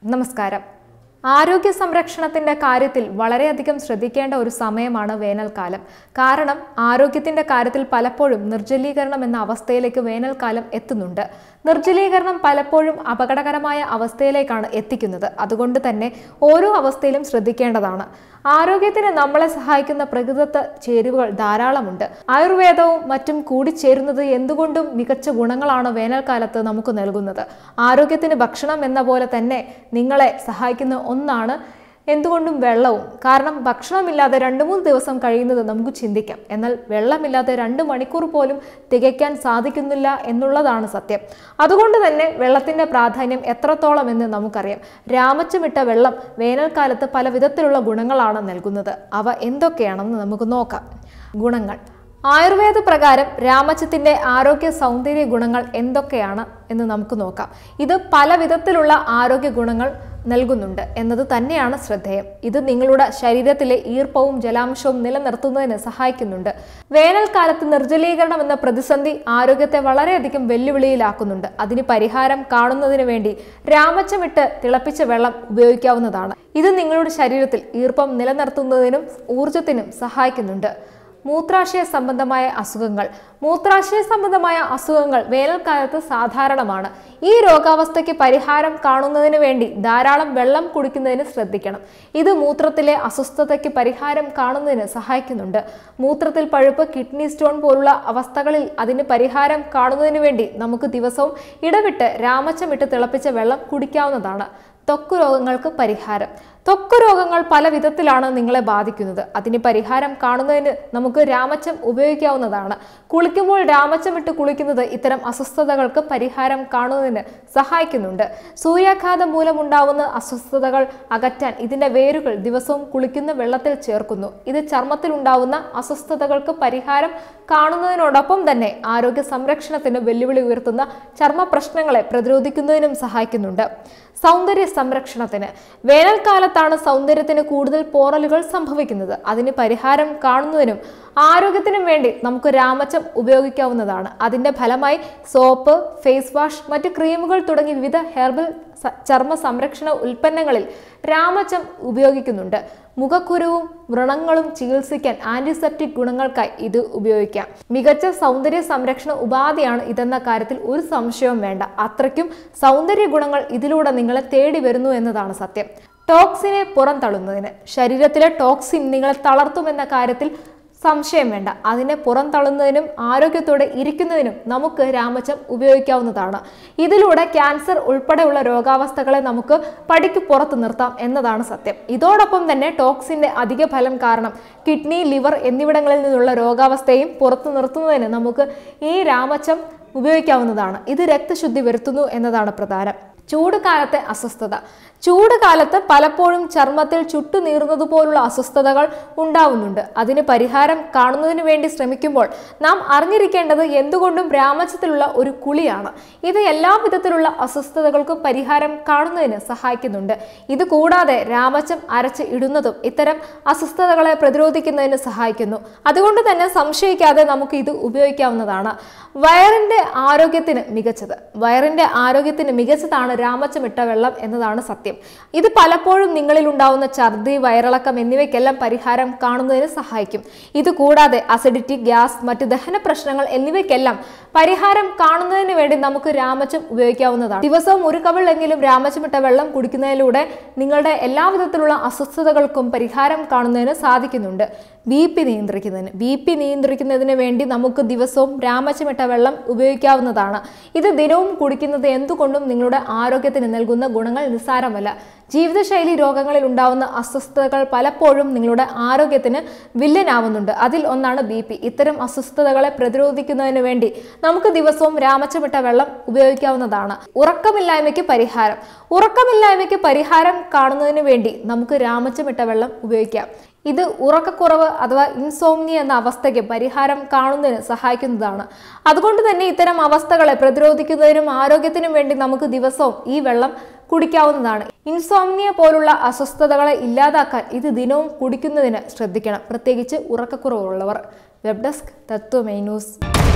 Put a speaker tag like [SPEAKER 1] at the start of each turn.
[SPEAKER 1] നമസ്കാരം ആരോഗ്യ സംരക്ഷണത്തിന്റെ കാര്യത്തിൽ വളരെയധികം ശ്രദ്ധിക്കേണ്ട ഒരു സമയമാണ് വേനൽക്കാലം കാരണം ആരോഗ്യത്തിന്റെ കാര്യത്തിൽ പലപ്പോഴും നിർജ്ജലീകരണം എന്ന അവസ്ഥയിലേക്ക് വേനൽക്കാലം എത്തുന്നുണ്ട് നിർജ്ജലീകരണം പലപ്പോഴും അപകടകരമായ അവസ്ഥയിലേക്കാണ് എത്തിക്കുന്നത് അതുകൊണ്ട് തന്നെ ഓരോ അവസ്ഥയിലും ശ്രദ്ധിക്കേണ്ടതാണ് ആരോഗ്യത്തിന് നമ്മളെ സഹായിക്കുന്ന പ്രകൃതത്തെ ചേരുവകൾ ധാരാളമുണ്ട് ആയുർവേദവും മറ്റും കൂടിച്ചേരുന്നത് എന്തുകൊണ്ടും മികച്ച ഗുണങ്ങളാണ് വേനൽക്കാലത്ത് നമുക്ക് നൽകുന്നത് ആരോഗ്യത്തിന് ഭക്ഷണം എന്ന പോലെ തന്നെ നിങ്ങളെ സഹായിക്കുന്ന ഒന്നാണ് എന്തുകൊണ്ടും വെള്ളവും കാരണം ഭക്ഷണമില്ലാതെ രണ്ട് മൂന്ന് ദിവസം കഴിയുന്നത് നമുക്ക് ചിന്തിക്കാം എന്നാൽ വെള്ളമില്ലാതെ രണ്ട് മണിക്കൂർ പോലും തികയ്ക്കാൻ സാധിക്കുന്നില്ല എന്നുള്ളതാണ് സത്യം അതുകൊണ്ട് തന്നെ വെള്ളത്തിന്റെ പ്രാധാന്യം എത്രത്തോളം എന്ന് നമുക്കറിയാം രാമച്ചമിട്ട വെള്ളം വേനൽക്കാലത്ത് പല വിധത്തിലുള്ള ഗുണങ്ങളാണ് നൽകുന്നത് അവ എന്തൊക്കെയാണെന്ന് നമുക്ക് നോക്കാം ഗുണങ്ങൾ ആയുർവേദ പ്രകാരം രാമച്ചത്തിന്റെ ആരോഗ്യ സൗന്ദര്യ ഗുണങ്ങൾ എന്തൊക്കെയാണ് എന്ന് നമുക്ക് നോക്കാം ഇത് പല വിധത്തിലുള്ള ആരോഗ്യ ഗുണങ്ങൾ നൽകുന്നുണ്ട് എന്നത് തന്നെയാണ് ശ്രദ്ധേയം ഇത് നിങ്ങളുടെ ശരീരത്തിലെ ഈർപ്പവും ജലാംശവും നിലനിർത്തുന്നതിന് സഹായിക്കുന്നുണ്ട് വേനൽക്കാലത്ത് നിർജ്ജലീകരണം എന്ന പ്രതിസന്ധി ആരോഗ്യത്തെ വളരെയധികം വെല്ലുവിളിയിലാക്കുന്നുണ്ട് അതിന് പരിഹാരം കാണുന്നതിന് വേണ്ടി രാമച്ചമിട്ട് തിളപ്പിച്ച വെള്ളം ഉപയോഗിക്കാവുന്നതാണ് ഇത് നിങ്ങളുടെ ശരീരത്തിൽ ഈർപ്പം നിലനിർത്തുന്നതിനും ഊർജത്തിനും സഹായിക്കുന്നുണ്ട് മൂത്രാശയ സംബന്ധമായ അസുഖങ്ങൾ മൂത്രാശയ സംബന്ധമായ അസുഖങ്ങൾ വേനൽക്കാലത്ത് സാധാരണമാണ് ഈ രോഗാവസ്ഥയ്ക്ക് പരിഹാരം കാണുന്നതിന് വേണ്ടി ധാരാളം വെള്ളം കുടിക്കുന്നതിന് ശ്രദ്ധിക്കണം ഇത് മൂത്രത്തിലെ അസ്വസ്ഥതയ്ക്ക് പരിഹാരം കാണുന്നതിന് സഹായിക്കുന്നുണ്ട് മൂത്രത്തിൽ പഴുപ്പ് കിഡ്നി സ്റ്റോൺ പോലുള്ള അവസ്ഥകളിൽ അതിന് പരിഹാരം കാണുന്നതിന് വേണ്ടി നമുക്ക് ദിവസവും ഇടവിട്ട് രാമച്ചമിട്ട് തിളപ്പിച്ച വെള്ളം കുടിക്കാവുന്നതാണ് ത്വക്ക് രോഗങ്ങൾക്ക് പരിഹാരം ത്വക്ക് രോഗങ്ങൾ പല വിധത്തിലാണ് നിങ്ങളെ ബാധിക്കുന്നത് അതിന് പരിഹാരം കാണുന്നതിന് നമുക്ക് രാമച്ചം ഉപയോഗിക്കാവുന്നതാണ് കുളിക്കുമ്പോൾ രാമച്ചം ഇട്ട് കുളിക്കുന്നത് ഇത്തരം അസ്വസ്ഥതകൾക്ക് പരിഹാരം കാണുന്നതിന് സഹായിക്കുന്നുണ്ട് സൂര്യാഘാതം മൂലമുണ്ടാവുന്ന അസ്വസ്ഥതകൾ അകറ്റാൻ ഇതിന്റെ വേരുകൾ ദിവസവും കുളിക്കുന്ന വെള്ളത്തിൽ ചേർക്കുന്നു ഇത് ചർമ്മത്തിൽ ഉണ്ടാവുന്ന അസ്വസ്ഥതകൾക്ക് പരിഹാരം കാണുന്നതിനോടൊപ്പം തന്നെ ആരോഗ്യ സംരക്ഷണത്തിന് വെല്ലുവിളി ഉയർത്തുന്ന ചർമ്മ പ്രശ്നങ്ങളെ പ്രതിരോധിക്കുന്നതിനും സഹായിക്കുന്നുണ്ട് സൗന്ദര്യ സംരക്ഷണത്തിന് വേനൽക്കാലത്താണ് സൗന്ദര്യത്തിന് കൂടുതൽ പോറലുകൾ സംഭവിക്കുന്നത് അതിന് പരിഹാരം കാണുന്നതിനും ആരോഗ്യത്തിനും വേണ്ടി നമുക്ക് രാമച്ചം ഉപയോഗിക്കാവുന്നതാണ് അതിന്റെ ഫലമായി സോപ്പ് ഫേസ് വാഷ് മറ്റ് ക്രീമുകൾ തുടങ്ങി വിവിധ ഹെർബൽ സ- ചർമ്മ സംരക്ഷണ ഉൽപ്പന്നങ്ങളിൽ രാമച്ചം ഉപയോഗിക്കുന്നുണ്ട് മുഖക്കുരുവും വ്രണങ്ങളും ചികിത്സിക്കാൻ ആന്റിസെപ്റ്റിക് ഗുണങ്ങൾക്കായി ഇത് ഉപയോഗിക്കാം മികച്ച സൗന്ദര്യ സംരക്ഷണ ഉപാധിയാണ് ഇതെന്ന കാര്യത്തിൽ ഒരു സംശയവും വേണ്ട അത്രയ്ക്കും സൗന്ദര്യ ഗുണങ്ങൾ ഇതിലൂടെ നിങ്ങളെ തേടി വരുന്നു എന്നതാണ് സത്യം ടോക്സിനെ പുറന്തള്ളുന്നതിന് ശരീരത്തിലെ ടോക്സിൻ നിങ്ങളെ തളർത്തുമെന്ന കാര്യത്തിൽ സംശയം വേണ്ട അതിനെ പുറന്തള്ളുന്നതിനും ആരോഗ്യത്തോടെ ഇരിക്കുന്നതിനും നമുക്ക് രാമച്ചം ഉപയോഗിക്കാവുന്നതാണ് ഇതിലൂടെ ക്യാൻസർ ഉൾപ്പെടെയുള്ള രോഗാവസ്ഥകളെ നമുക്ക് പടിക്ക് പുറത്ത് നിർത്താം എന്നതാണ് സത്യം ഇതോടൊപ്പം തന്നെ ടോക്സിന്റെ അധിക ഫലം കാരണം കിഡ്നി ലിവർ എന്നിവിടങ്ങളിൽ നിന്നുള്ള രോഗാവസ്ഥയും പുറത്തു നിർത്തുന്നതിന് നമുക്ക് ഈ രാമച്ചം ഉപയോഗിക്കാവുന്നതാണ് ഇത് രക്തശുദ്ധി വരുത്തുന്നു എന്നതാണ് പ്രധാനം ചൂട് കാലത്തെ അസ്വസ്ഥത ചൂട് കാലത്ത് പലപ്പോഴും ചർമ്മത്തിൽ ചുട്ടുനീറുന്നതുപോലുള്ള അസ്വസ്ഥതകൾ ഉണ്ടാവുന്നുണ്ട് അതിന് പരിഹാരം കാണുന്നതിന് വേണ്ടി ശ്രമിക്കുമ്പോൾ നാം അറിഞ്ഞിരിക്കേണ്ടത് എന്തുകൊണ്ടും രാമച്ചത്തിലുള്ള ഒരു കുളിയാണ് ഇത് എല്ലാ വിധത്തിലുള്ള അസ്വസ്ഥതകൾക്കും പരിഹാരം കാണുന്നതിന് സഹായിക്കുന്നുണ്ട് ഇത് കൂടാതെ രാമച്ചം അരച്ച് ഇടുന്നതും ഇത്തരം അസ്വസ്ഥതകളെ പ്രതിരോധിക്കുന്നതിന് സഹായിക്കുന്നു അതുകൊണ്ട് തന്നെ സംശയിക്കാതെ നമുക്ക് ഇത് ഉപയോഗിക്കാവുന്നതാണ് വയറിന്റെ ആരോഗ്യത്തിന് മികച്ചത് വയറിന്റെ ആരോഗ്യത്തിന് മികച്ചതാണ് രാമച്ചമിട്ട വെള്ളം എന്നതാണ് സത്യം ഇത് പലപ്പോഴും നിങ്ങളിൽ ഉണ്ടാവുന്ന ഛർദി വയറിളക്കം എന്നിവയ്ക്കെല്ലാം പരിഹാരം കാണുന്നതിന് സഹായിക്കും ഇത് കൂടാതെ അസിഡിറ്റി ഗ്യാസ് മറ്റ് ദഹന പ്രശ്നങ്ങൾ എന്നിവയ്ക്കെല്ലാം പരിഹാരം കാണുന്നതിന് വേണ്ടി നമുക്ക് രാമച്ചം ഉപയോഗിക്കാവുന്നതാണ് ദിവസവും ഒരു കവിളെങ്കിലും രാമച്ചമിട്ട വെള്ളം കുടിക്കുന്നതിലൂടെ നിങ്ങളുടെ എല്ലാ വിധത്തിലുള്ള അസ്വസ്ഥതകൾക്കും പരിഹാരം കാണുന്നതിന് സാധിക്കുന്നുണ്ട് ബി പി നിയന്ത്രിക്കുന്നതിന് ബി പി നിയന്ത്രിക്കുന്നതിന് വേണ്ടി നമുക്ക് ദിവസവും രാമച്ചമിട്ട വെള്ളം ഉപയോഗിക്കാവുന്നതാണ് ഇത് ദിനവും കുടിക്കുന്നത് എന്തുകൊണ്ടും നിങ്ങളുടെ ആരോഗ്യത്തിന് നൽകുന്ന ഗുണങ്ങൾ നിസ്സാരമല്ല ജീവിതശൈലി രോഗങ്ങളിൽ ഉണ്ടാവുന്ന അസ്വസ്ഥതകൾ പലപ്പോഴും നിങ്ങളുടെ ആരോഗ്യത്തിന് വില്ലനാവുന്നുണ്ട് അതിൽ ഒന്നാണ് ബി പി ഇത്തരം അസ്വസ്ഥതകളെ പ്രതിരോധിക്കുന്നതിന് വേണ്ടി നമുക്ക് ദിവസവും രാമച്ചമിട്ട വെള്ളം ഉപയോഗിക്കാവുന്നതാണ് ഉറക്കമില്ലായ്മയ്ക്ക് പരിഹാരം ഉറക്കമില്ലായ്മയ്ക്ക് പരിഹാരം കാണുന്നതിന് വേണ്ടി നമുക്ക് രാമച്ചമിട്ട വെള്ളം ഉപയോഗിക്കാം ഇത് ഉറക്കക്കുറവ് അഥവാ ഇൻസോംനി എന്ന അവസ്ഥയ്ക്ക് പരിഹാരം കാണുന്നതിന് സഹായിക്കുന്നതാണ് അതുകൊണ്ട് തന്നെ ഇത്തരം അവസ്ഥകളെ പ്രതിരോധിക്കുന്നതിനും ആരോഗ്യത്തിനും വേണ്ടി നമുക്ക് ദിവസവും ഈ വെള്ളം കുടിക്കാവുന്നതാണ് ഇൻസോംനിയ പോലുള്ള അസ്വസ്ഥതകളെ ഇല്ലാതാക്കാൻ ഇത് ദിനവും കുടിക്കുന്നതിന് ശ്രദ്ധിക്കണം പ്രത്യേകിച്ച് ഉറക്കക്കുറവുള്ളവർ വെബ് ഡെസ്ക് തത്വമൈ ന്യൂസ്